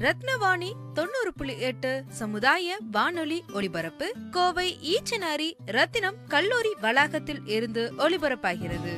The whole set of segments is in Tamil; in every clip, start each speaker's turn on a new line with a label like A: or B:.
A: ரத்னவாணி தொண்ணூறு புள்ளி எட்டு சமுதாய வானொலி ஒளிபரப்பு கோவை ஈச்சனாரி ரத்தினம் கல்லூரி வளாகத்தில் இருந்து ஒளிபரப்பாகிறது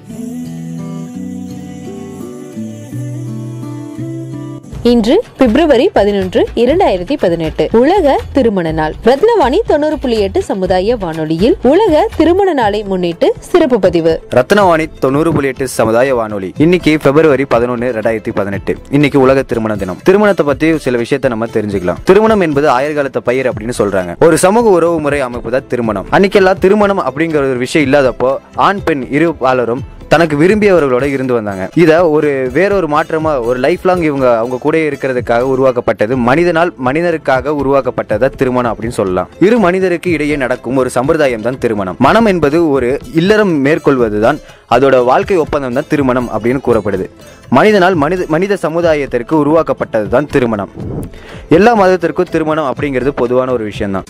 B: இன்று பிப்ரவரி பதினொன்று இரண்டாயிரத்தி பதினெட்டு உலக திருமண நாள் ரத்னவாணி தொண்ணூறு புள்ளி எட்டு சமுதாய வானொலியில் உலக திருமண நாளை முன்னிட்டு சிறப்பு பதிவு
C: ரத்னவாணி தொண்ணூறு புள்ளி எட்டு சமுதாய வானொலி இன்னைக்கு பிப்ரவரி பதினொன்று ரெண்டாயிரத்தி பதினெட்டு இன்னைக்கு உலக திருமண தினம் திருமணத்தை பத்தி சில விஷயத்தை நம்ம தெரிஞ்சுக்கலாம் திருமணம் என்பது ஆயிரகாலத்த பயிர் அப்படின்னு சொல்றாங்க ஒரு சமூக உறவு முறை அமைப்பு தான் திருமணம் அன்னைக்கெல்லாம் திருமணம் அப்படிங்கிற ஒரு விஷயம் இல்லாதப்போ ஆண் பெண் இரு பாலரும் தனக்கு விரும்பியவர்களோட இருந்து வந்தாங்க இத ஒரு வேறொரு மாற்றமா ஒரு லைஃப் லாங் இவங்க அவங்க கூட இருக்கிறதுக்காக உருவாக்கப்பட்டது மனிதனால் மனிதருக்காக உருவாக்கப்பட்டதா திருமணம் அப்படின்னு சொல்லலாம் இரு மனிதருக்கு இடையே நடக்கும் ஒரு சம்பிரதாயம் தான் திருமணம் மனம் என்பது ஒரு இல்லறம் மேற்கொள்வதுதான் அதோட வாழ்க்கை ஒப்பந்தம் தான் திருமணம் அப்படின்னு கூறப்படுது மனிதனால் மனித மனித சமுதாயத்திற்கு உருவாக்கப்பட்டது தான் திருமணம் எல்லா மதத்திற்கும் திருமணம் அப்படிங்கிறது பொதுவான ஒரு விஷயம்தான்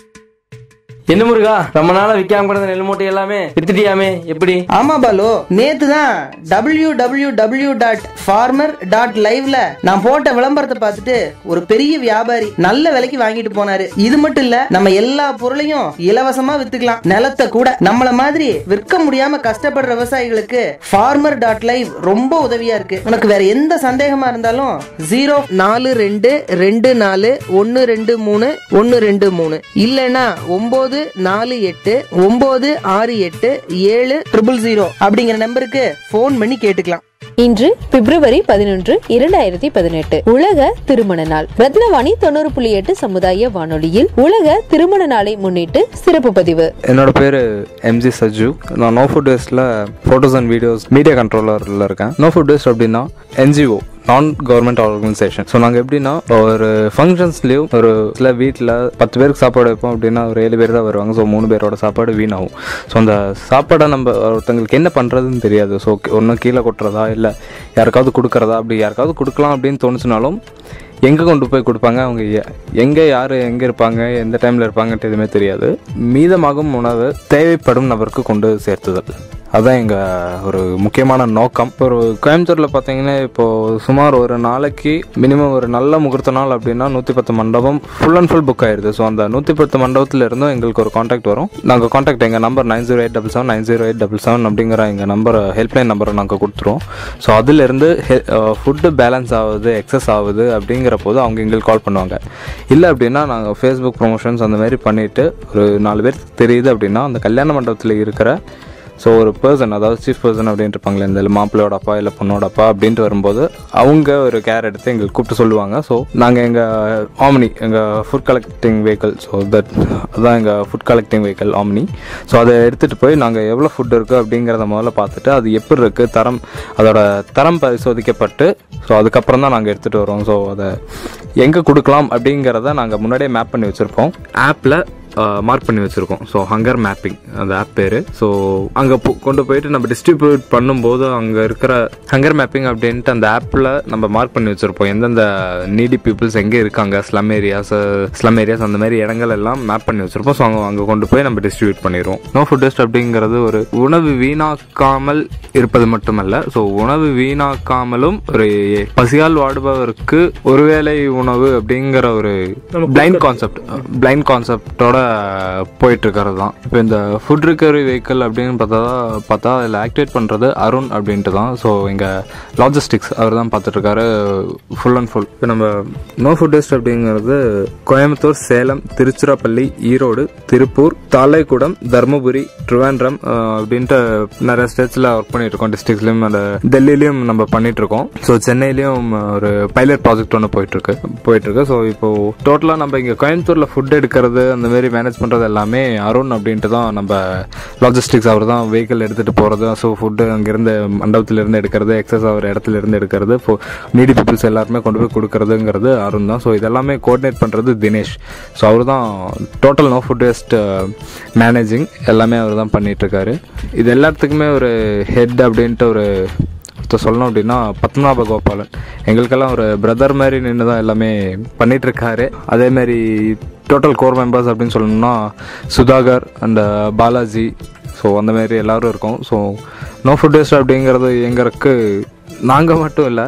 D: என்ன முருகா ரொம்ப நாளா விக்காம கிடந்த நெல் மூட்டை எல்லாமே வித்துட்டியாமே எப்படி
E: ஆமா பாலு நேத்து தான் W W W dot farmer dot லைவ்ல நான் போட்ட விளம்பரத்தை பார்த்துட்டு ஒரு பெரிய வியாபாரி நல்ல விலைக்கு வாங்கிட்டு போனாரு இது மட்டும் இல்ல நம்ம எல்லா பொருளையும் இலவசமா வித்துக்கலாம் நிலத்தை கூட நம்மள மாதிரி விற்க முடியாம கஷ்டப்படுற விவசாயிகளுக்கு ஃபார்மர் டாட் லைவ் ரொம்ப உதவியா இருக்கு உனக்கு வேற எந்த சந்தேகமா இருந்தாலும் ஜீரோ நாலு ரெண்டு ரெண்டு நாலு ஒன்னு ரெண்டு மூணு ஒன்னு ரெண்டு மூணு இல்லைன்னா ஒன்பது நாலு எட்டு ஒன்பது ஆறு எட்டு ஏழு ட்ரிபிள் ஜீரோ அப்படிங்கிற நம்பருக்கு ஃபோன் பண்ணி கேட்டுக்கலாம்
B: இன்று பிப்ரவரி பதினொன்று இரண்டாயிரத்தி பதினெட்டு உலக திருமண நாள் ரத்னவாணி தொண்ணூறு புள்ளி எட்டு சமுதாய வானொலியில் உலக திருமண நாளை முன்னிட்டு சிறப்பு பதிவு
F: என்னோட பேர் எம்ஜி சஜு நான் நோ ஃபுட் வேஸ்ட்டில் ஃபோட்டோஸ் அண்ட் வீடியோஸ் மீடியா கண்ட்ரோலரில் இருக்கேன் நோ ஃபுட் வேஸ்ட் அப்படின்னா NGO non government organisation so நாங்கள் எப்படின்னா ஒரு ஃபங்க்ஷன்ஸ்லேயும் ஒரு சில வீட்டில் பத்து பேருக்கு சாப்பாடு வைப்போம் அப்படின்னா ஒரு ஏழு பேர் தான் வருவாங்க ஸோ மூணு பேரோட சாப்பாடு வீணாகும் ஸோ அந்த சாப்பாடை நம்ம ஒருத்தங்களுக்கு என்ன பண்ணுறதுன்னு தெரியாது ஸோ ஒன்றும் கீழே கொட்டுறதா இல்லை யாருக்காவது கொடுக்குறதா அப்படி யாருக்காவது கொடுக்கலாம் அப்படின்னு தோணுச்சுனாலும் எங்கே கொண்டு போய் கொடுப்பாங்க அவங்க எ- எங்கே யார் எங்கே இருப்பாங்க எந்த டைமில் இருப்பாங்கன்ட்டு எதுவுமே தெரியாது மீதமாகும் உணவு தேவைப்படும் நபருக்கு கொண்டு சேர்த்துதல் அதுதான் எங்கள் ஒரு முக்கியமான நோக்கம் ஒரு கோயம்புத்தூரில் பார்த்தீங்கன்னா இப்போது சுமார் ஒரு நாளைக்கு மினிமம் ஒரு நல்ல முகூர்த்த நாள் அப்படின்னா நூற்றி பத்து மண்டபம் ஃபுல் அண்ட் ஃபுல் புக் ஆயிடுது ஸோ அந்த நூற்றி பத்து மண்டபத்தில் இருந்தும் எங்களுக்கு ஒரு காண்டாக்ட் வரும் நாங்கள் காண்டாக்ட் எங்கள் number nine zero eight double seven nine zero eight double seven அப்படிங்கிற எங்கள் நம்பர் ஹெல்ப்லைன் நம்பரை நாங்கள் கொடுத்துருவோம் ஸோ அதிலிருந்து ஃபுட்டு பேலன்ஸ் ஆகுது எக்ஸஸ் ஆகுது அப்படிங்கிற போது அவங்க எங்களுக்கு கால் பண்ணுவாங்க இல்லை அப்படின்னா நாங்கள் ஃபேஸ்புக் ப்ரொமோஷன்ஸ் அந்த மாதிரி பண்ணிவிட்டு ஒரு நாலு பேர் தெரியுது அப்படின்னா அந்த கல்யாண மண்டபத்தில் இருக்கிற ஸோ ஒரு பர்சன் அதாவது சீஃப் பர்சன் அப்படின்ட்டு இருப்பாங்களே இந்த மாப்பிள்ளையோட அப்பா இல்லை பொண்ணோட அப்பா அப்படின்ட்டு வரும்போது அவங்க ஒரு கேர் எடுத்து எங்களுக்கு கூப்பிட்டு சொல்லுவாங்க ஸோ நாங்கள் எங்கள் ஆம்னி எங்கள் food collecting vehicle so that அதுதான் எங்கள் food collecting vehicle Omni so அதை எடுத்துகிட்டு போய் நாங்கள் எவ்வளோ ஃபுட் இருக்குது அப்படிங்கிறத முதல்ல பார்த்துட்டு அது எப்படி இருக்குது தரம் அதோட தரம் பரிசோதிக்கப்பட்டு ஸோ அதுக்கப்புறம் தான் நாங்கள் எடுத்துகிட்டு வரோம் ஸோ அதை எங்கே கொடுக்கலாம் அப்படிங்கிறத நாங்கள் முன்னாடியே மேப் பண்ணி வச்சுருப்போம் ஆப்பில் மார்க் பண்ணி வச்சுருக்கோம் ஸோ ஹங்கர் மேப்பிங் அந்த ஆப் பேர் ஸோ அங்கே கொண்டு போயிட்டு நம்ம டிஸ்ட்ரிபியூட் பண்ணும்போது அங்கே இருக்கிற ஹங்கர் மேப்பிங் அப்படின்ட்டு அந்த ஆப்பில் நம்ம மார்க் பண்ணி வச்சுருப்போம் எந்தெந்த நீடி பீப்புள்ஸ் எங்கே இருக்காங்க ஸ்லம் ஏரியாஸ் ஸ்லம் ஏரியாஸ் அந்த மாதிரி இடங்கள் எல்லாம் மேப் பண்ணி வச்சுருப்போம் ஸோ அங்கே அங்கே கொண்டு போய் நம்ம டிஸ்ட்ரிபியூட் பண்ணிடுவோம் நோ ஃபுட் டெஸ்ட் அப்படிங்கிறது ஒரு உணவு வீணாக்காமல் இருப்பது மட்டுமல்ல ஸோ உணவு வீணாக்காமலும் ஒரு பசியால் வாடுபவருக்கு ஒருவேளை உணவு அப்படிங்கிற ஒரு பிளைண்ட் கான்செப்ட் பிளைண்ட் கான்செப்டோட போயிட்டு இருக்கிறது தான் இப்போ இந்த ஃபுட் ரிகவரி வெஹிக்கிள் அப்படின்னு பார்த்தா பார்த்தா அதில் ஆக்டிவேட் பண்ணுறது அருண் அப்படின்ட்டு தான் ஸோ இங்கே லாஜிஸ்டிக்ஸ் அவர் தான் பார்த்துட்டு இருக்காரு ஃபுல் அண்ட் ஃபுல் இப்போ நம்ம நோ ஃபுட் டெஸ்ட் அப்படிங்கிறது கோயம்புத்தூர் சேலம் திருச்சிராப்பள்ளி ஈரோடு திருப்பூர் தாலைக்குடம் தருமபுரி ட்ரிவாண்ட்ரம் அஹ், அப்படின்ட்டு நிறைய ஸ்டேட்ஸில் ஒர்க் பண்ணிட்டு இருக்கோம் டிஸ்ட்ரிக்ஸ்லையும் அந்த டெல்லிலையும் நம்ம பண்ணிட்டு இருக்கோம் ஸோ சென்னையிலையும் ஒரு பைலட் ப்ராஜெக்ட் ஒன்று போயிட்டு இருக்கு போயிட்டு இருக்கு ஸோ இப்போ டோட்டலாக நம்ம இங்கே கோயம்புத்தூரில் ஃபுட் எடுக்கிறது அந்த மாதிரி மேனேஜ் பண்ணுறது எல்லாமே அருண் அப்படின்ட்டு தான் நம்ம லாஜிஸ்டிக்ஸ் அவர் தான் வெஹிக்கிள் எடுத்துகிட்டு போகிறது ஸோ ஃபுட்டு அங்கேருந்து மண்டபத்திலேருந்து எடுக்கிறது எக்ஸஸ் ஆகிற இடத்துல இருந்து எடுக்கிறது இப்போ நீடி பீப்புள்ஸ் எல்லாருமே கொண்டு போய் கொடுக்கறதுங்கிறது அருண் தான் ஸோ இதெல்லாமே கோஆர்டினேட் பண்ணுறது தினேஷ் ஸோ அவர் தான் total no food waste managing எல்லாமே அவர் தான் பண்ணிட்டு இருக்காரு இது எல்லாத்துக்குமே ஒரு ஹெட் அப்படின்ட்டு ஒரு ஒருத்தர் சொல்லணும் அப்படின்னா பத்மநாப கோபாலன் எங்களுக்கெல்லாம் ஒரு பிரதர் மாதிரி நின்று தான் எல்லாமே பண்ணிட்டு இருக்காரு அதே மாதிரி டோட்டல் கோர் மெம்பர்ஸ் அப்படின்னு சொல்லணும்னா சுதாகர் அண்ட் பாலாஜி ஸோ அந்த மாதிரி எல்லாரும் இருக்கோம் ஸோ நோ ஃபுட் வேஸ்ட் அப்படிங்கிறது எங்களுக்கு நாங்கள் மட்டும் இல்லை ஸோ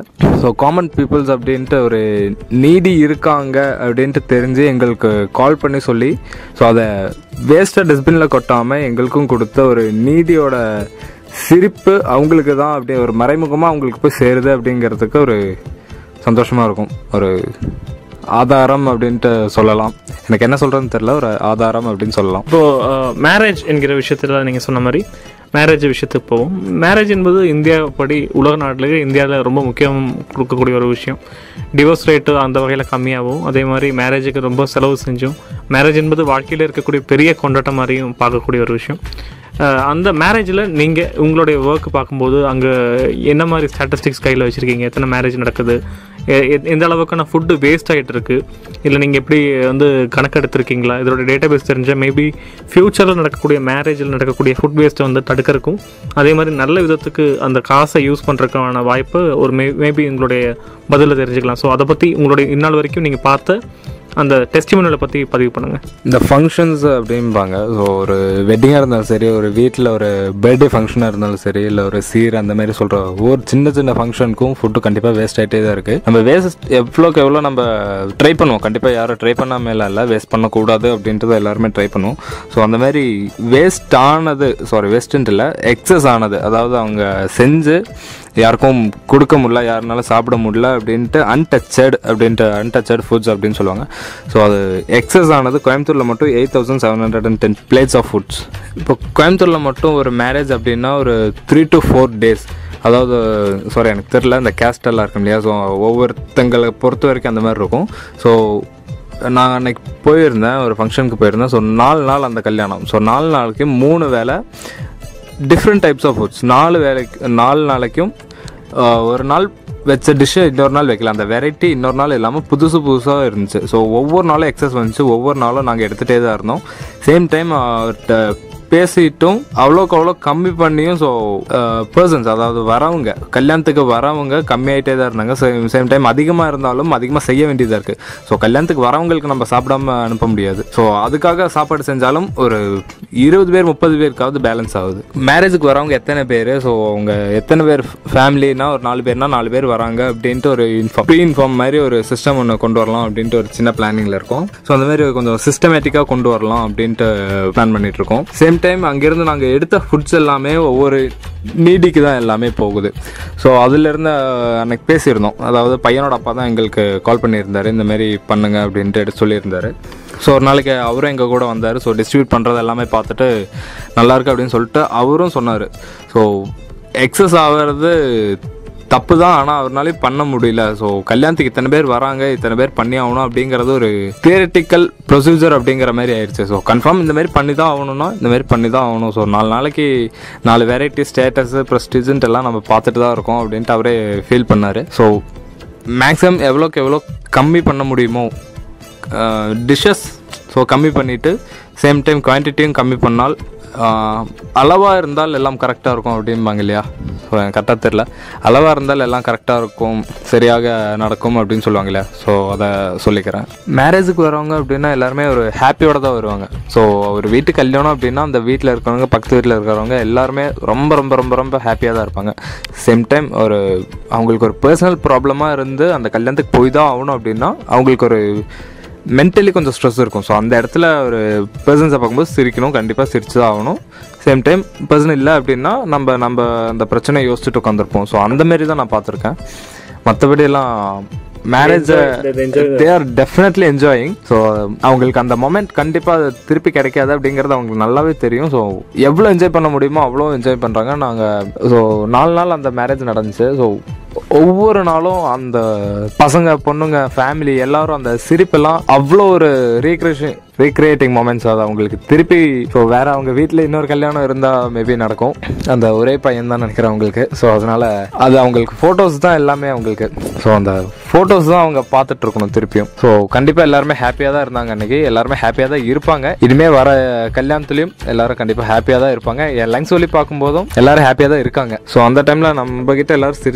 F: ஸோ காமன் பீப்புள்ஸ் அப்படின்ட்டு ஒரு நீடி இருக்காங்க அப்படின்ட்டு தெரிஞ்சு எங்களுக்கு கால் பண்ணி சொல்லி ஸோ அதை வேஸ்ட்டாக டஸ்ட்பினில் கொட்டாமல் எங்களுக்கும் கொடுத்த ஒரு நீதியோட சிரிப்பு அவங்களுக்கு தான் அப்படியே ஒரு மறைமுகமாக அவங்களுக்கு போய் சேருது அப்படிங்கிறதுக்கு ஒரு சந்தோஷமாக இருக்கும் ஒரு ஆதாரம் அப்படின்ட்டு சொல்லலாம் எனக்கு என்ன சொல்கிறதுன்னு தெரியல ஒரு ஆதாரம் அப்படின்னு சொல்லலாம்
G: இப்போ மேரேஜ் என்கிற விஷயத்துல நீங்க சொன்ன மாதிரி மேரேஜ் விஷயத்துக்கு போவோம் மேரேஜ் என்பது இந்தியா படி உலக நாட்டிலேயே இந்தியாவில் ரொம்ப முக்கியம் கொடுக்கக்கூடிய ஒரு விஷயம் டிவோர்ஸ் ரேட்டு அந்த வகையில் கம்மியாகவும் அதே மாதிரி மேரேஜுக்கு ரொம்ப செலவு செஞ்சும் மேரேஜ் என்பது வாழ்க்கையில் இருக்கக்கூடிய பெரிய கொண்டாட்டம் மாதிரியும் பார்க்கக்கூடிய ஒரு விஷயம் அஹ் அந்த மேரேஜில் நீங்கள் உங்களுடைய ஒர்க் பார்க்கும்போது அங்கே என்ன மாதிரி ஸ்டாட்டிஸ்டிக்ஸ் கையில் வச்சுருக்கீங்க எத்தனை மேரேஜ் நடக்குது எ- எ- எந்த அளவுக்கான ஃபுட்டு வேஸ்ட் ஆகிட்டு இருக்கு இல்லை நீங்கள் எப்படி வந்து கணக்கு எடுத்திருக்கீங்களா இதோட டேட்டா பேஸ் தெரிஞ்சால் மேபி ஃப்யூச்சரில் நடக்கக்கூடிய மேரேஜில் நடக்கக்கூடிய ஃபுட் வேஸ்ட்டை வந்து தடுக்கிறதுக்கும் அதே மாதிரி நல்ல விதத்துக்கு அந்த காசை யூஸ் பண்ணுறதுக்கான வாய்ப்பு ஒரு மே மேபி உங்களுடைய பதிலில் தெரிஞ்சுக்கலாம் ஸோ அதை பற்றி உங்களுடைய இந்நாள் வரைக்கும் நீங்கள் பார்த்த அந்த டெஸ்டிமோனியலை பற்றி பதிவு பண்ணுங்கள்
F: இந்த ஃபங்க்ஷன்ஸ் அப்படிம்பாங்க ஸோ ஒரு வெட்டிங்காக இருந்தாலும் சரி ஒரு வீட்டில் ஒரு பர்த்டே ஃபங்க்ஷனாக இருந்தாலும் சரி இல்லை ஒரு சீர் அந்த மாதிரி சொல்கிற ஒரு சின்ன சின்ன ஃபங்க்ஷனுக்கும் ஃபுட்டு கண்டிப்பாக வேஸ்ட் ஆகிட்டே தான் இருக்குது நம்ம வேஸ்ட் எவ்வளோக்கு எவ்வளோ நம்ம ட்ரை பண்ணுவோம் கண்டிப்பாக யாரும் ட்ரை பண்ணாமல் இல்லை வேஸ்ட் பண்ணக்கூடாது அப்படின்றத எல்லாருமே ட்ரை பண்ணுவோம் ஸோ அந்த மாதிரி வேஸ்ட் ஆனது சாரி வேஸ்ட்டுன்ட்டு இல்லை எக்ஸஸ் ஆனது அதாவது அவங்க செஞ்சு யாருக்கும் கொடுக்க முடியல யாருனாலும் சாப்பிட முடியல அப்படின்ட்டு அன்டச்சட் அப்படின்ட்டு அன்டச்சட் ஃபுட்ஸ் அப்படின்னு சொல்லுவாங்க ஸோ அது எக்ஸஸ் ஆனது கோயம்புத்தூரில் மட்டும் eight thousand seven hundred and ten plates of foods இப்போ கோயம்புத்தூரில் மட்டும் ஒரு மேரேஜ் அப்படின்னா ஒரு த்ரீ டு ஃபோர் டேஸ் அதாவது சாரி எனக்கு தெரில இந்த கேஸ்ட் எல்லாம் இருக்கும் இல்லையா ஸோ ஒவ்வொருத்தங்களை பொறுத்த வரைக்கும் அந்த மாதிரி இருக்கும் ஸோ நான் அன்னைக்கு போயிருந்தேன் ஒரு ஃபங்க்ஷனுக்கு போயிருந்தேன் ஸோ நாலு நாள் அந்த கல்யாணம் ஸோ நாலு நாளைக்கு மூணு வேளை டிஃப்ரெண்ட் டைப்ஸ் ஆஃப் ஃபுட்ஸ் நாலு வேலைக்கு நாலு நாளைக்கும் ஆஹ், ஒரு நாள் வச்ச டிஷ்ஷை இன்னொரு நாள் வைக்கலாம் அந்த வெரைட்டி இன்னொரு நாள் இல்லாமல் புதுசு புதுசாக இருந்துச்சு ஸோ ஒவ்வொரு நாளும் எக்ஸஸ் வந்துச்சு ஒவ்வொரு நாளும் நாங்கள் எடுத்துகிட்டே தான் இருந்தோம் சேம் டைம் பேசிட்டும் அவ்வளோக்கு அவ்வளோ கம்மி பண்ணியும் ஸோ பர்சன்ஸ் அதாவது வரவங்க கல்யாணத்துக்கு வரவங்க கம்மியாயிட்டே தான் இருந்தாங்க சேம் டைம் அதிகமாக இருந்தாலும் அதிகமாக செய்ய வேண்டியதாக இருக்குது ஸோ கல்யாணத்துக்கு வரவங்களுக்கு நம்ம சாப்பிடாம அனுப்ப முடியாது ஸோ அதுக்காக சாப்பாடு செஞ்சாலும் ஒரு இருபது பேர் முப்பது பேருக்காவது பேலன்ஸ் ஆகுது மேரேஜுக்கு வரவங்க எத்தனை பேர் ஸோ அவங்க எத்தனை பேர் ஃபேமிலினா ஒரு நாலு பேர்னா நாலு பேர் வராங்க அப்படின்ட்டு ஒரு இன்ஃபார்ம் ப்ரீ இன்ஃபார்ம் மாதிரி ஒரு சிஸ்டம் ஒன்று கொண்டு வரலாம் அப்படின்ட்டு ஒரு சின்ன பிளானிங்கில் இருக்கும் ஸோ அந்த மாதிரி கொஞ்சம் சிஸ்டமேட்டிக்காக கொண்டு வரலாம் அப்படின்ட்டு பிளான் பண்ணிட்டு இருக்கோம் சேம் டைம் அங்கேருந்து நாங்கள் எடுத்த ஃபுட்ஸ் எல்லாமே ஒவ்வொரு நீடிக்கு தான் எல்லாமே போகுது ஸோ அதுலேருந்து அன்னைக்கு பேசியிருந்தோம் அதாவது பையனோட அப்பா தான் எங்களுக்கு கால் பண்ணியிருந்தாரு இந்த மாதிரி பண்ணுங்க அப்படின்ட்டு எடுத்து சொல்லியிருந்தாரு ஸோ ஒரு நாளைக்கு அவரும் எங்கள் கூட வந்தார் ஸோ டிஸ்ட்ரிபியூட் பண்ணுறது எல்லாமே பார்த்துட்டு நல்லா இருக்கு அப்படின்னு சொல்லிட்டு அவரும் சொன்னார் ஸோ எக்ஸஸ் ஆகிறது தப்பு தான் ஆனால் அவர்னாலே பண்ண முடியல ஸோ கல்யாணத்துக்கு இத்தனை பேர் வராங்க இத்தனை பேர் பண்ணி ஆகணும் அப்படிங்கிறது ஒரு தியரிட்டிக்கல் ப்ரொசீஜர் அப்படிங்கிற மாதிரி ஆயிடுச்சு ஸோ கன்ஃபார்ம் இந்த மாதிரி பண்ணி தான் ஆகணும்னா இந்த மாதிரி பண்ணி தான் ஆகணும் ஸோ நாலு நாளைக்கு நாலு வெரைட்டி ஸ்டேட்டஸ் ப்ரெஸ்டிஜன்ட் எல்லாம் நம்ம பார்த்துட்டு தான் இருக்கோம் அப்படின்ட்டு அவரே ஃபீல் பண்ணார் ஸோ மேக்ஸிமம் எவ்வளோக்கு எவ்வளோ கம்மி பண்ண முடியுமோ டிஷ்ஷஸ் ஸோ கம்மி பண்ணிவிட்டு சேம் டைம் குவான்டிட்டியும் கம்மி பண்ணால் அளவாக இருந்தால் எல்லாம் கரெக்டாக இருக்கும் அப்படிம்பாங்க இல்லையா ஸோ எனக்கு கரெக்டாக தெரில அளவாக இருந்தால் எல்லாம் கரெக்டாக இருக்கும் சரியாக நடக்கும் அப்படின்னு சொல்லுவாங்க இல்லையா ஸோ அதை சொல்லிக்கிறேன் மேரேஜுக்கு வரவங்க அப்படின்னா எல்லாருமே ஒரு ஹாப்பியோட தான் வருவாங்க ஸோ ஒரு வீட்டு கல்யாணம் அப்படின்னா அந்த வீட்டில் இருக்கிறவங்க பக்கத்து வீட்டில் இருக்கிறவங்க எல்லாருமே ரொம்ப ரொம்ப ரொம்ப ரொம்ப ஹாப்பியாக தான் இருப்பாங்க சேம் டைம் ஒரு அவங்களுக்கு ஒரு பர்சனல் ப்ராப்ளமாக இருந்து அந்த கல்யாணத்துக்கு போய் தான் ஆகணும் அப்படின்னா அவங்களுக்கு ஒரு மென்டலி கொஞ்சம் ஸ்ட்ரெஸ் இருக்கும் ஸோ அந்த இடத்துல ஒரு பர்சன்ஸை பார்க்கும்போது சிரிக்கணும் கண்டிப்பாக சிரிச்சு தான் ஆகணும் சேம் டைம் பர்சன் இல்லை அப்படின்னா நம்ம நம்ம அந்த பிரச்சனையை யோசிச்சுட்டு உட்காந்துருப்போம் ஸோ அந்த மாரி தான் நான் பார்த்துருக்கேன் மற்றபடி எல்லாம் marriage they are definitely enjoying so அவங்களுக்கு அந்த மொமெண்ட் கண்டிப்பாக அது திருப்பி கிடைக்காது அப்படிங்கிறது அவங்களுக்கு நல்லாவே தெரியும் ஸோ எவ்வளோ என்ஜாய் பண்ண முடியுமோ அவ்வளோ என்ஜாய் பண்ணுறாங்க நாங்கள் ஸோ நாலு நாள் அந்த மேரேஜ் நடந்துச்சு ஸோ ஒவ்வொரு நாளும் அந்த பசங்க பொண்ணுங்க ஃபேமிலி எல்லாரும் அந்த சிரிப்பெல்லாம் அவ்வளோ ஒரு ரீக்ரியேஷன் ரீக்ரியேட்டிங் மூமெண்ட்ஸ் அது அவங்களுக்கு திருப்பி ஸோ வேற அவங்க வீட்டில் இன்னொரு கல்யாணம் இருந்தால் மேபி நடக்கும் அந்த ஒரே பையன் தான் நினைக்கிறேன் அவங்களுக்கு ஸோ அதனால அது அவங்களுக்கு ஃபோட்டோஸ் தான் எல்லாமே அவங்களுக்கு ஸோ அந்த ஃபோட்டோஸ் தான் அவங்க பார்த்துட்டு இருக்கணும் திருப்பியும் ஸோ கண்டிப்பாக எல்லாருமே ஹாப்பியாக தான் இருந்தாங்க அன்னைக்கு எல்லாருமே ஹாப்பியாக தான் இருப்பாங்க இனிமே வர கல்யாணத்துலையும் எல்லாரும் கண்டிப்பாக ஹாப்பியாக தான் இருப்பாங்க என் லைன் சொல்லி பார்க்கும்போதும் எல்லாரும் ஹாப்பியாக தான் இருக்காங்க ஸோ அந்த டைமில் நம்ம கிட்ட எல்லாரும் சிரிச்சுட்டு தான் இருப்பாங்க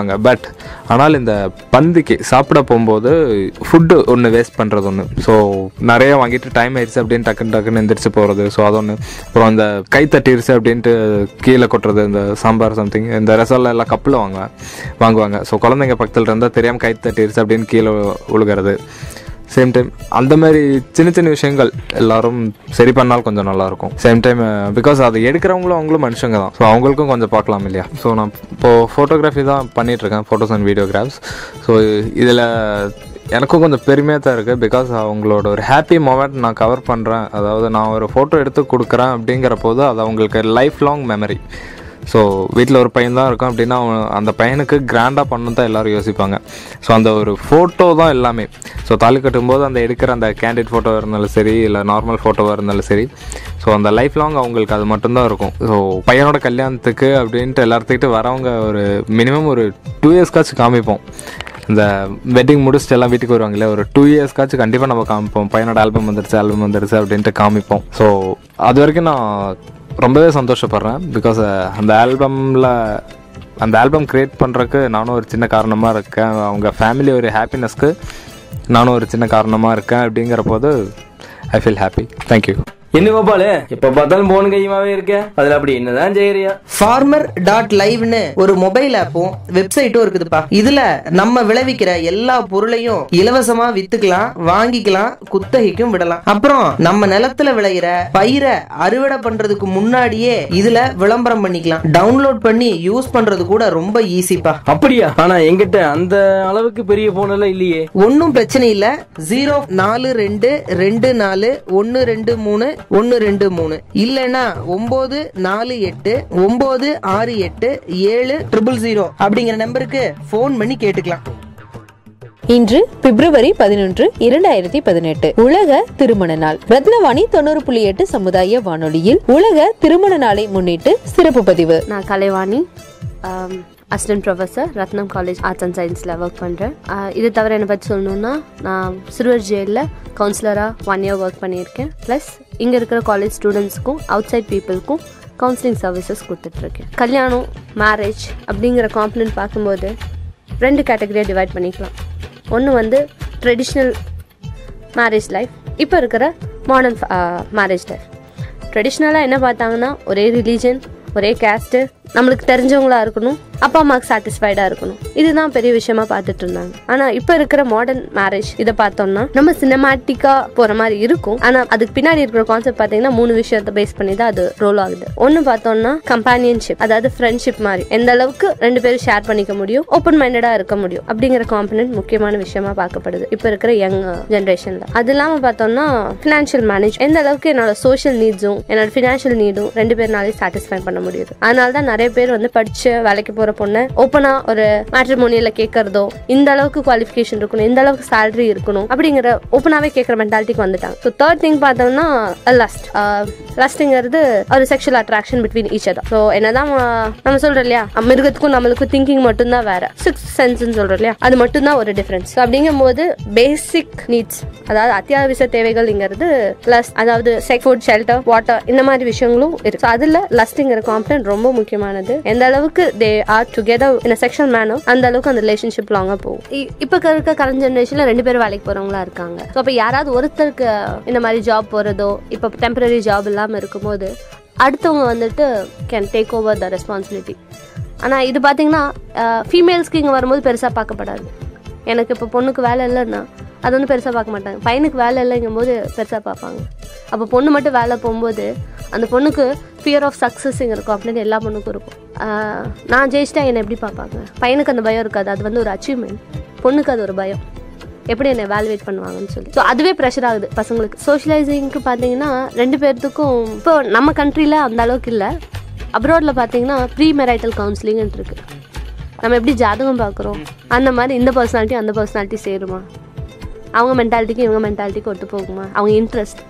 F: இருப்பாங்க பட் ஆனால் இந்த பந்திக்கு சாப்பிட போகும்போது ஃபுட்டு ஒன்று வேஸ்ட் பண்ணுறது ஒன்று ஸோ நிறைய வாங்கிட்டு டைம் ஆயிடுச்சு அப்படின்னு டக்குன்னு டக்குன்னு எந்திரிச்சு போகிறது ஸோ அது ஒன்று அப்புறம் அந்த கை தட்டிருச்சு அப்படின்ட்டு கீழே கொட்டுறது இந்த சாம்பார் சம்திங் இந்த ரெசார்ட்ல எல்லாம் கப்பில் வாங்குவேன் வாங்குவாங்க ஸோ குழந்தைங்க பக்கத்தில் இருந்தால் தெரியாமல் கை தட்டிருச்சு அப்படின்னு கீழே விழுகிறது சேம் டைம் அந்த மாதிரி சின்ன சின்ன விஷயங்கள் எல்லாரும் சரி பண்ணால் கொஞ்சம் நல்லா இருக்கும் சேம் டைம் பிகாஸ் அது எடுக்கிறவங்களும் அவங்களும் மனுஷங்க தான் ஸோ அவங்களுக்கும் கொஞ்சம் பார்க்கலாம் இல்லையா ஸோ நான் இப்போது ஃபோட்டோகிராஃபி தான் பண்ணிட்டு இருக்கேன் ஃபோட்டோஸ் அண்ட் வீடியோகிராஃப்ஸ் ஸோ இதில் எனக்கும் கொஞ்சம் பெருமையாக தான் இருக்குது பிகாஸ் அவங்களோட ஒரு ஹாப்பி மூமெண்ட் நான் கவர் பண்ணுறேன் அதாவது நான் ஒரு ஃபோட்டோ எடுத்து கொடுக்குறேன் அப்படிங்கிற போது அது அவங்களுக்கு லைஃப் லாங் மெமரி ஸோ வீட்டில் ஒரு பையன் தான் இருக்கும் அப்படின்னா அவன் அந்த பையனுக்கு கிராண்டாக பண்ணணும் தான் எல்லாரும் யோசிப்பாங்க ஸோ அந்த ஒரு ஃபோட்டோ தான் எல்லாமே ஸோ தாலி கட்டும்போது அந்த எடுக்கிற அந்த கேண்டிட் ஃபோட்டோவாக இருந்தாலும் சரி இல்லை நார்மல் ஃபோட்டோவாக இருந்தாலும் சரி ஸோ அந்த லைஃப் லாங் அவங்களுக்கு அது மட்டும்தான் இருக்கும் ஸோ பையனோட கல்யாணத்துக்கு அப்படின்ட்டு எல்லாத்துக்கிட்ட வரவங்க ஒரு மினிமம் ஒரு டூ இயர்ஸ்க்காச்சும் காமிப்போம் இந்த வெட்டிங் முடிச்சுட்டு எல்லாம் வீட்டுக்கு வருவாங்களே ஒரு டூ இயர்ஸ்க்காச்சும் கண்டிப்பாக நம்ம காமிப்போம் பையனோட ஆல்பம் வந்துருச்சு ஆல்பம் வந்துருச்சு அப்படின்ட்டு காமிப்போம் ஸோ அது வரைக்கும் நான் ரொம்பவே சந்தோஷப்படுறேன் பிகாஸ் அந்த ஆல்பமில் அந்த ஆல்பம் க்ரியேட் பண்ணுறதுக்கு நானும் ஒரு சின்ன காரணமாக இருக்கேன் அவங்க ஃபேமிலி ஒரு ஹாப்பினஸ்க்கு நானும் ஒரு சின்ன காரணமாக இருக்கேன் அப்படிங்கிற போது ஐ ஃபீல் ஹாப்பி தேங்க்யூ
D: என்ன கோபாலு எப்ப பார்த்தாலும் போன் கையுமாவே இருக்க அதுல அப்படி என்னதான் செய்யறியா
E: ஃபார்மர் டாட் லைவ்னு ஒரு மொபைல் ஆப்பும் வெப்சைட்டும் இருக்குதுப்பா இதுல நம்ம விளைவிக்கிற எல்லா பொருளையும் இலவசமா வித்துக்கலாம் வாங்கிக்கலாம் குத்தகைக்கும் விடலாம் அப்புறம் நம்ம நிலத்துல விளையிற பயிரை அறுவடை பண்றதுக்கு முன்னாடியே இதுல விளம்பரம் பண்ணிக்கலாம் டவுன்லோட் பண்ணி யூஸ் பண்றது கூட ரொம்ப ஈஸிப்பா
D: அப்படியா ஆனா எங்கிட்ட அந்த அளவுக்கு பெரிய போன் எல்லாம் இல்லையே
E: ஒன்னும் பிரச்சனை இல்ல ஜீரோ நாலு ரெண்டு ரெண்டு நாலு ஒன்னு ரெண்டு மூணு ஒன்னு ரெண்டு மூணு இல்லைன்னா ஒன்பது நாலு எட்டு ஒன்பது ஆறு எட்டு ஏழு ட்ரிபிள் ஜீரோ அப்படிங்கிற நம்பருக்கு ஃபோன் பண்ணி கேட்டுக்கலாம்
B: இன்று பிப்ரவரி பதினொன்று இரண்டாயிரத்தி பதினெட்டு உலக திருமண நாள் ரத்னவாணி தொண்ணூறு புள்ளி எட்டு சமுதாய வானொலியில் உலக திருமண நாளை முன்னிட்டு சிறப்பு பதிவு
H: நான் Kalaivani assistant professor Ratnam college arts and சயின்ஸில் ஒர்க் பண்ணுறேன் இது தவிர என்னை பற்றி சொல்லணுன்னா நான் சிறுவர் ஜெயிலில் கவுன்சிலராக ஒன் இயர் ஒர்க் பண்ணியிருக்கேன் ப்ளஸ் இங்கே இருக்கிற காலேஜ் ஸ்டூடெண்ட்ஸ்க்கும் அவுட் சைட் பீப்புளுக்கும் கவுன்சிலிங் சர்வீசஸ் கொடுத்துட்ருக்கேன் கல்யாணம் மேரேஜ் அப்படிங்கிற காம்பனன்ட் பார்க்கும்போது ரெண்டு கேட்டகரியாக டிவைட் பண்ணிக்கலாம் ஒன்று வந்து ட்ரெடிஷ்னல் மேரேஜ் லைஃப் இப்போ இருக்கிற மாடர்ன் மேரேஜ் லைஃப் ட்ரெடிஷ்னலாக என்ன பார்த்தாங்கன்னா ஒரே ரிலீஜன் ஒரே கேஸ்ட்டு நம்மளுக்கு தெரிஞ்சவங்களா இருக்கணும் அப்பா அம்மாவுக்கு சாட்டிஸ்ஃபைடாக இருக்கணும் இதுதான் பெரிய விஷயமா பார்த்துட்டு இருந்தாங்க ஆனால் இப்போ இருக்கிற மாடர்ன் மேரேஜ் இதை பார்த்தோம்னா நம்ம சினிமாட்டிக்காக போகிற மாதிரி இருக்கும் ஆனால் அதுக்கு பின்னாடி இருக்கிற கான்செப்ட் பார்த்தீங்கன்னா மூணு விஷயத்தை பேஸ் பண்ணி தான் அது ரோல் ஆகுது ஒன்று பார்த்தோம்னா கம்பானியன்ஷிப் அதாவது ஃப்ரெண்ட்ஷிப் மாதிரி எந்த அளவுக்கு ரெண்டு பேரும் ஷேர் பண்ணிக்க முடியும் ஓப்பன் மைண்டடாக இருக்க முடியும் அப்படிங்கிற காம்பனன்ட் முக்கியமான விஷயமா பார்க்கப்படுது இப்போ இருக்கிற யங் ஜென்ரேஷனில் அது இல்லாமல் பார்த்தோம்னா ஃபினான்ஷியல் மேனேஜ் எந்த அளவுக்கு என்னோட சோஷியல் நீட்ஸும் என்னோட ஃபினான்ஷியல் நீடும் ரெண்டு பேர்னாலே சாட்டிஸ்ஃபை பண்ண முடியுது அதனால தான் நிறைய பேர் வந்து படிச்சு வேலைக்கு போற பொண்ணு ஓப்பனா ஒரு மேட்ரிமோனியில கேட்கறதோ இந்த அளவுக்கு குவாலிஃபிகேஷன் இருக்கணும் இந்த அளவுக்கு salary இருக்கணும் அப்படிங்கிற ஓப்பனாவே கேட்கற மென்டாலிட்டிக்கு வந்துட்டாங்க ஸோ தேர்ட் திங் பார்த்தோம்னா லஸ்ட் லஸ்ட்ங்கிறது ஒரு sexual attraction between each other so என்னதான் ஆஹ், நம்ம சொல்றோம் இல்லையா மிருகத்துக்கும் நம்மளுக்கும் திங்கிங் மட்டும்தான் வேற சிக்ஸ் சென்ஸ்னு சொல்றோம் இல்லையா அது மட்டும்தான் ஒரு டிஃபரன்ஸ் அப்படிங்கும் போது பேசிக் நீட்ஸ் அதாவது அத்தியாவசிய தேவைகள்ங்கிறது லஸ்ட் அதாவது செக் ஃபுட் ஷெல்டர் வாட்டர் இந்த மாதிரி விஷயங்களும் இருக்கு So, அதுல லஸ்ட்ங்கிற காம்பனன்ட் ரொம்ப முக்கியமானது எந்த அளவுக்கு they are together in section மேனோ அந்த அளவுக்கு அந்த ரிலேஷன்ஷிப் லாங்கா போகும் இ- இப்ப இருக்க கரண்ட் ஜெனரேஷன்ல ரெண்டு பேரும் வேலைக்கு போறவங்களா இருக்காங்க ஸோ அப்ப யாராவது ஒருத்தருக்கு இந்த மாதிரி ஜாப் போறதோ இப்போ டெம்பரரி ஜாப் இல்லாம இருக்கும்போது அடுத்தவங்க வந்துட்டு can take over the responsibility ஆனால் இது பார்த்தீங்கன்னா ஃபீமேல்ஸ்க்கு இங்கே வரும்போது பெருசாக பார்க்கப்படாது எனக்கு இப்போ பொண்ணுக்கு வேலை இல்லைன்னா அது வந்து பெருசாக பார்க்க மாட்டாங்க பையனுக்கு வேலை இல்லைங்கும் போது பெருசாக பார்ப்பாங்க அப்போ பொண்ணு மட்டும் வேலை போகும்போது அந்த பொண்ணுக்கு ஃபியர் ஆஃப் சக்ஸஸ்ங்கிற காம்பனண்ட் எல்லா பொண்ணுக்கும் இருக்கும் ஆஹ் நான் ஜெயிச்சிட்டா என்னை எப்படி பார்ப்பாங்க பையனுக்கு அந்த பயம் இருக்காது அது வந்து ஒரு அச்சீவ்மெண்ட் பொண்ணுக்கு அது ஒரு பயம் எப்படி என்னை வேல்வேட் பண்ணுவாங்கன்னு சொல்லி ஸோ அதுவே ப்ரெஷர் ஆகுது பசங்களுக்கு சோஷியலைசிங்க்கு பார்த்தீங்கன்னா ரெண்டு பேர்த்துக்கும் இப்போ நம்ம கண்ட்ரியில் அந்த அளவுக்கு இல்லை அப்ராடில் பார்த்தீங்கன்னா ப்ரீ மெரைட்டல் கவுன்சிலிங் இருக்கு நம்ம எப்படி ஜாதகம் பார்க்குறோம் அந்த மாதிரி இந்த பர்சனாலிட்டி அந்த பர்சனாலிட்டி சேருமா அவங்க மென்டாலிட்டிக்கு இவங்க மென்டாலிட்டிக்கு ஒத்து போகுமா அவங்க இன்ட்ரெஸ்ட்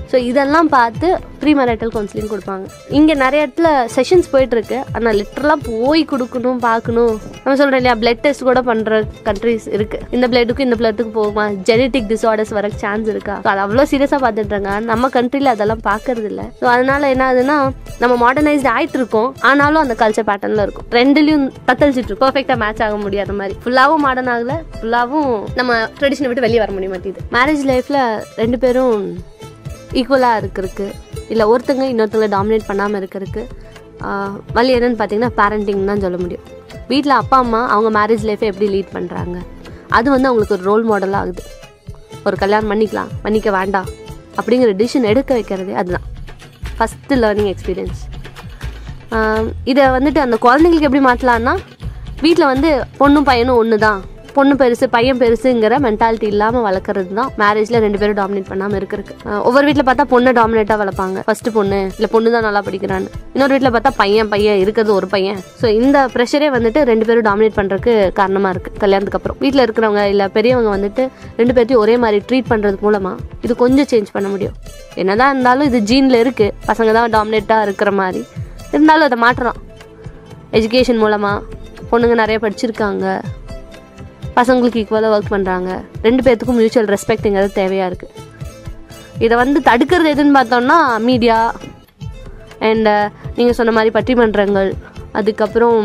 H: ஸோ இதெல்லாம் பார்த்து ப்ரீ மேரிட்டல் கவுன்சிலிங் கொடுப்பாங்க இங்கே நிறைய இடத்துல செஷன்ஸ் போயிட்டுருக்கு ஆனால் லிட்டரலாக போய் கொடுக்கணும் பார்க்கணும் நம்ம சொல்கிறோம் இல்லையா பிளட் டெஸ்ட் கூட பண்ணுற கண்ட்ரிஸ் இருக்குது இந்த பிளட்டுக்கும் இந்த பிளட்டுக்கு போகுமா ஜெனட்டிக் டிசார்டர்ஸ் வர சான்ஸ் இருக்கா So அது அவ்வளோ சீரியஸாக பார்த்துட்றாங்க நம்ம கண்ட்ரியில் அதெல்லாம் பார்க்கறது இல்லை ஸோ அதனால என்ன ஆகுதுன்னா நம்ம மாடர்னைஸ்ட் ஆயிட்டு இருக்கோம் ஆனாலும் அந்த கல்ச்சர் பேட்டர்னில் இருக்கும் ரெண்டுலையும் தத்தளிச்சிட்டு இருக்கும் பர்ஃபெக்டாக மேட்ச் ஆக முடியாத மாதிரி ஃபுல்லாகவும் மாடர்ன் ஆகல ஃபுல்லாகவும் நம்ம ட்ரெடிஷனை விட்டு வெளியே வர முடிய மாட்டேங்குது மேரேஜ் லைஃப்பில் ரெண்டு பேரும் ஈக்குவலாக இருக்கிறதுக்கு இல்லை ஒருத்தங்க இன்னொருத்தங்க டாமினேட் பண்ணாமல் இருக்கிறதுக்கு ஆஹ், வழி என்னன்னு பார்த்தீங்கன்னா பேரண்டிங் தான் சொல்ல முடியும் வீட்டில் அப்பா அம்மா அவங்க மேரேஜ் லைஃப்பை எப்படி லீட் பண்ணுறாங்க அது வந்து அவங்களுக்கு ஒரு ரோல் மாடலாக ஆகுது ஒரு கல்யாணம் பண்ணிக்கலாம் பண்ணிக்க வேண்டாம் அப்படிங்கிற டிசிஷன் எடுக்க வைக்கிறதே அதுதான் ஃபஸ்ட்டு லேர்னிங் எக்ஸ்பீரியன்ஸ் இதை வந்துட்டு அந்த குழந்தைங்களுக்கு எப்படி மாற்றலான்னா வீட்டில் வந்து பொண்ணும் பையனும் ஒன்று தான் பொண்ணு பெருசு பையன் பெருசுங்கிற மென்டாலிட்டி இல்லாமல் வளர்க்குறது தான் மேரேஜில் ரெண்டு பேரும் டாமினேட் பண்ணாமல் இருக்கிறதுக்கு ஆஹ் ஒவ்வொரு வீட்டில் பார்த்தா பொண்ணை டாமினேட்டாக வளர்ப்பாங்க ஃபர்ஸ்ட் பொண்ணு இல்லை பொண்ணு தான் நல்லா படிக்கிறான்னு இன்னொரு வீட்டில் பார்த்தா பையன் பையன் இருக்கிறது ஒரு பையன் ஸோ இந்த ப்ரெஷரே வந்துட்டு ரெண்டு பேரும் டாமினேட் பண்ணுறதுக்கு காரணமாக இருக்குது கல்யாணத்துக்கு அப்புறம் வீட்டில் இருக்கிறவங்க இல்லை பெரியவங்க வந்துட்டு ரெண்டு பேர்த்தையும் ஒரே மாதிரி ட்ரீட் பண்ணுறது மூலமாக இது கொஞ்சம் சேஞ்ச் பண்ண முடியும் என்னதான் இருந்தாலும் இது ஜீனில் இருக்குது பசங்க தான் டாமினேட்டாக இருக்கிற மாதிரி இருந்தாலும் அதை மாற்றலாம் எஜுகேஷன் மூலமாக பொண்ணுங்க நிறைய படிச்சிருக்காங்க பசங்களுக்கு ஈக்குவலாக ஒர்க் பண்ணுறாங்க ரெண்டு பேர்த்துக்கும் மியூச்சுவல் ரெஸ்பெக்ட்டுங்கிறது தேவையாக இருக்குது இதை வந்து தடுக்கிறது எதுன்னு பார்த்தோம்னா மீடியா அண்ட் நீங்கள் சொன்ன மாதிரி பட்டிமன்றங்கள் அதுக்கப்புறம்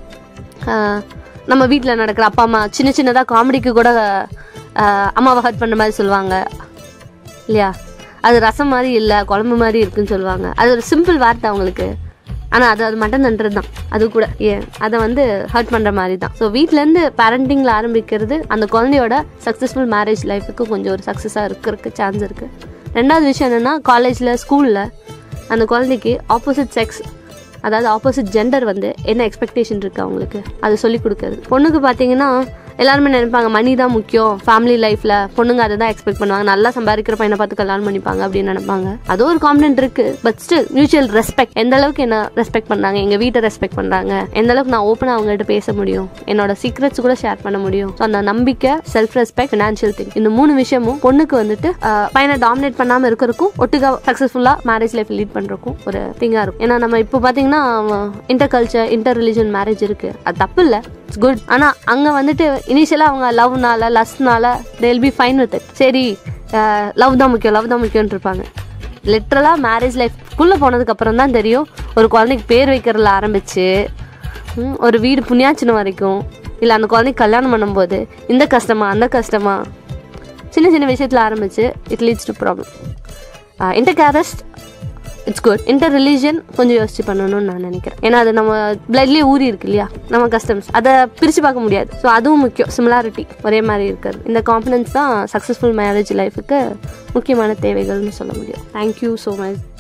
H: ஆஹ், நம்ம வீட்டில் நடக்கிற அப்பா அம்மா சின்ன சின்னதாக காமெடிக்கு கூட ஆஹ், அம்மாவை ஹர்ட் பண்ணுற மாதிரி சொல்லுவாங்க இல்லையா அது ரசம் மாதிரி இல்லை குழம்பு மாதிரி இருக்குன்னு சொல்லுவாங்க அது ஒரு சிம்பிள் வார்த்தை அவங்களுக்கு ஆனால் அது அது மட்டன் தண்டுறது தான் அது கூட ஏன் அதை வந்து ஹர்ட் பண்ணுற மாதிரி தான் ஸோ வீட்டிலேருந்து பேரண்டிங்கில் ஆரம்பிக்கிறது அந்த குழந்தையோட சக்ஸஸ்ஃபுல் மேரேஜ் லைஃபுக்கு கொஞ்சம் ஒரு சக்ஸஸாக இருக்கிறதுக்கு சான்ஸ் இருக்குது ரெண்டாவது விஷயம் என்னென்னா காலேஜில் ஸ்கூலில் அந்த குழந்தைக்கு ஆப்போசிட் செக்ஸ் அதாவது ஆப்போசிட் ஜெண்டர் வந்து என்ன எக்ஸ்பெக்டேஷன் இருக்குது அவங்களுக்கு அது சொல்லி கொடுக்குறது பொண்ணுக்கு பார்த்தீங்கன்னா எல்லாருமே நினைப்பாங்க மணி தான் முக்கியம் ஃபேமிலி லைஃப்பில் பொண்ணுங்க அதை தான் எக்ஸ்பெக்ட் பண்ணுவாங்க நல்லா சம்பாதிக்கிற பையனை பார்த்து கல்யாணம் பண்ணிப்பாங்க அப்படின்னு நினைப்பாங்க அது ஒரு காம்பனண்ட் இருக்கு பட் ஸ்டில் மியூச்சுவல் ரெஸ்பெக்ட் எந்த அளவுக்கு என்ன ரெஸ்பெக்ட் பண்ணாங்க எங்கள் வீட்டை ரெஸ்பெக்ட் பண்ணுறாங்க எந்த அளவுக்கு நான் ஓப்பனாக அவங்ககிட்ட பேச முடியும் என்னோட சீக்ரெட்ஸ் கூட ஷேர் பண்ண முடியும் So, அந்த நம்பிக்கை செல்ஃப் ரெஸ்பெக்ட் ஃபினான்ஷியல் திங் இந்த மூணு விஷயமும் பொண்ணுக்கு வந்துட்டு ஆஹ், பையனை டாமினேட் பண்ணாமல் இருக்கிறதுக்கும் ஒட்டுக்கா சக்ஸஸ்ஃபுல்லாக மேரேஜ் லைஃப் லீட் பண்ணுறக்கும் ஒரு திங்காக இருக்கும் ஏன்னா நம்ம இப்போ பார்த்தீங்கன்னா inter culture inter religion marriage இருக்கு அது தப்பு இல்லை இட்ஸ் குட் ஆனால் அங்கே வந்துட்டு இனிஷியலாக அவங்க லவ்னால லஸ்ட்னால they'll be fine with it சரி லவ் தான் முக்கியம் லவ் தான் முக்கியம்னு இருப்பாங்க லிட்ரலாக மேரேஜ் லைஃப்குள்ளே போனதுக்கப்புறம் தான் தெரியும் ஒரு குழந்தைக்கு பேர் வைக்கிறதுல ஆரம்பிச்சு ம், ஒரு வீடு புண்ணியாச்சினம் வரைக்கும் இல்லை அந்த குழந்தைக்கு கல்யாணம் பண்ணும்போது இந்த கஷ்டமா அந்த கஷ்டமா சின்ன சின்ன விஷயத்தில் ஆரம்பிச்சு it leads to problem inter caste it's good inter religion கொஞ்சம் யோசிச்சு பண்ணணும்னு நான் நினைக்கிறேன் ஏன்னா அது நம்ம பிளட்லேயே ஊறி இருக்கு இல்லையா நம்ம கஸ்டம்ஸ் அதை பிரித்து பார்க்க முடியாது ஸோ அதுவும் முக்கியம் சிமிலாரிட்டி ஒரே மாதிரி இருக்கிறது இந்த காம்பனன்ஸ் தான் சக்ஸஸ்ஃபுல் மேரேஜ் லைஃபுக்கு முக்கியமான தேவைகள்னு சொல்ல முடியும் தேங்க்யூ ஸோ மச்